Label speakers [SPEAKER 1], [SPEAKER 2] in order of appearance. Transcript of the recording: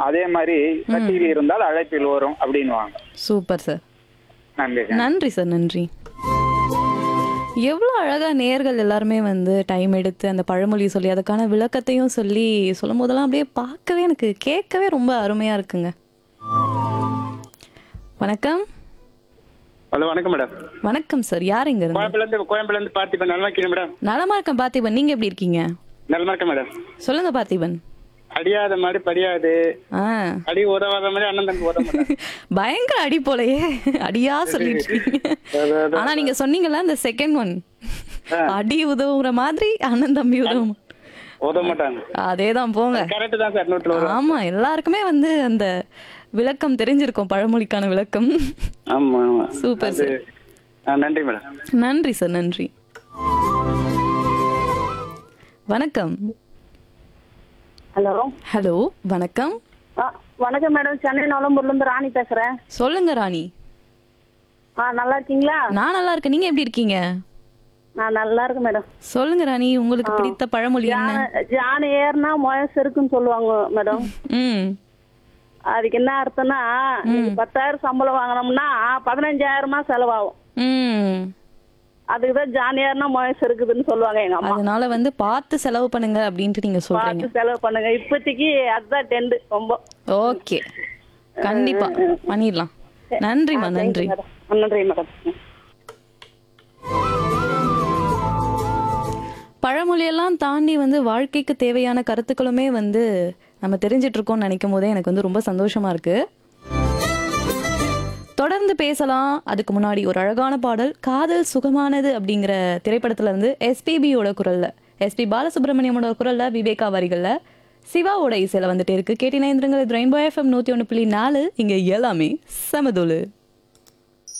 [SPEAKER 1] அதே மாதிரி கட்டில் இருந்தால் அழைப்பில் வரும் அப்படின்னுவாங்க
[SPEAKER 2] சூப்பர் சார்
[SPEAKER 1] நன்றி
[SPEAKER 2] நன்றி சார் நன்றி எவ்வளோ அழகாக நேர்கள் எல்லாருமே வந்து டைம் எடுத்து அந்த பழமொழி சொல்லி அதுக்கான விளக்கத்தையும் சொல்லி சொல்லும் போதெல்லாம் அப்படியே பார்க்கவே எனக்கு கேட்கவே ரொம்ப அருமையாக இருக்குங்க வணக்கம்
[SPEAKER 3] ஹலோ வணக்கம் மேடம்
[SPEAKER 2] வணக்கம் சார் யார் இங்க இருந்து
[SPEAKER 3] கோயம்புல இருந்து கோயம்புல இருந்து பார்த்திபன் நல்லா இருக்கீங்க மேடம்
[SPEAKER 2] நலமா இருக்கேன் பார்த்திபன் நீங்க எப்படி இருக்கீங்க
[SPEAKER 3] நல்லா இருக்கேன் மேடம்
[SPEAKER 2] சொல்லுங்க பார்த்திபன்
[SPEAKER 3] அடியாத மாதிரி படியாது
[SPEAKER 2] ஆ
[SPEAKER 3] அடி உதவாத மாதிரி அண்ணன் தம்பி உதவ மாட்டாங்க
[SPEAKER 2] பயங்கர அடி போலயே அடியா சொல்லிட்டு இருக்கீங்க ஆனா நீங்க சொன்னீங்கல்ல இந்த செகண்ட் ஒன் அடி உதவுற மாதிரி அண்ணன் தம்பி உதவும்
[SPEAKER 3] உதவ மாட்டாங்க
[SPEAKER 2] அதேதான் போங்க
[SPEAKER 3] கரெக்ட் தான் சார் நூற்றுல வரும்
[SPEAKER 2] ஆமா எல்லாருக்குமே வந்து அந்த விளக்கம் தெரிஞ்சிருக்கும் பழமொழிக்கான விளக்கம்
[SPEAKER 3] ஆமா ஆமா
[SPEAKER 2] சூப்பர் சார்
[SPEAKER 3] ஆ, நன்றி மேடம்
[SPEAKER 2] நன்றி சார் நன்றி வணக்கம்
[SPEAKER 4] ஹலோ
[SPEAKER 2] ஹலோ வணக்கம்
[SPEAKER 4] ஆ வணக்கம் மேடம் சென்னை நவலம்பூர்ல இருந்து ராணி பேசுறேன்
[SPEAKER 2] சொல்லுங்க ராணி
[SPEAKER 4] ஆ நல்லா இருக்கீங்களா
[SPEAKER 2] நான் நல்லா இருக்கேன் நீங்க எப்படி இருக்கீங்க
[SPEAKER 4] நான் நல்லா இருக்கேன் மேடம்
[SPEAKER 2] சொல்லுங்க ராணி உங்களுக்கு பிடித்த பழமொழி என்ன
[SPEAKER 4] ஜான ஜான ஏறுனா முயசு இருக்குன்னு சொல்லுவாங்க மேடம்
[SPEAKER 2] ம்
[SPEAKER 4] அதுக்கு என்ன அர்த்தம்னா நீங்க பத்தாயிரம் சம்பளம் வாங்கினோம்னா பதினஞ்சாயிரமா செலவாகும்
[SPEAKER 2] ம்
[SPEAKER 4] அதுக்கு தான் ஜான் ஏறுனா முயசு இருக்குதுன்னு சொல்லுவாங்க எங்க அம்மா
[SPEAKER 2] அதனால வந்து பார்த்து செலவு பண்ணுங்க அப்படின்ட்டு நீங்க சொல்றீங்க
[SPEAKER 4] பார்த்து செலவு பண்ணுங்க இப்போதைக்கு அதுதான் டெண்டு ரொம்ப
[SPEAKER 2] ஓகே கண்டிப்பா பண்ணிடலாம் நன்றிம்மா நன்றி
[SPEAKER 4] மேடம் நன்றி மேடம்
[SPEAKER 2] பழமொழியெல்லாம் தாண்டி வந்து வாழ்க்கைக்கு தேவையான கருத்துக்களுமே வந்து நம்ம தெரிஞ்சிட்டு இருக்கோம்னு நினைக்கும் போதே எனக்கு வந்து ரொம்ப சந்தோஷமா இருக்கு தொடர்ந்து பேசலாம் அதுக்கு முன்னாடி ஒரு அழகான பாடல் காதல் சுகமானது அப்படிங்கிற திரைப்படத்துல இருந்து எஸ்பிபியோட குரல்ல எஸ்பி பாலசுப்ரமணியமோட குரல்ல விவேகா வரிகள்ல சிவாவோட இசையில வந்துட்டே இருக்கு கேட்டினா இருந்துருங்க ரெயின்போ எஃப்எம் நூத்தி ஒன்று புள்ளி நாலு இங்க எல்லாமே சமதொலு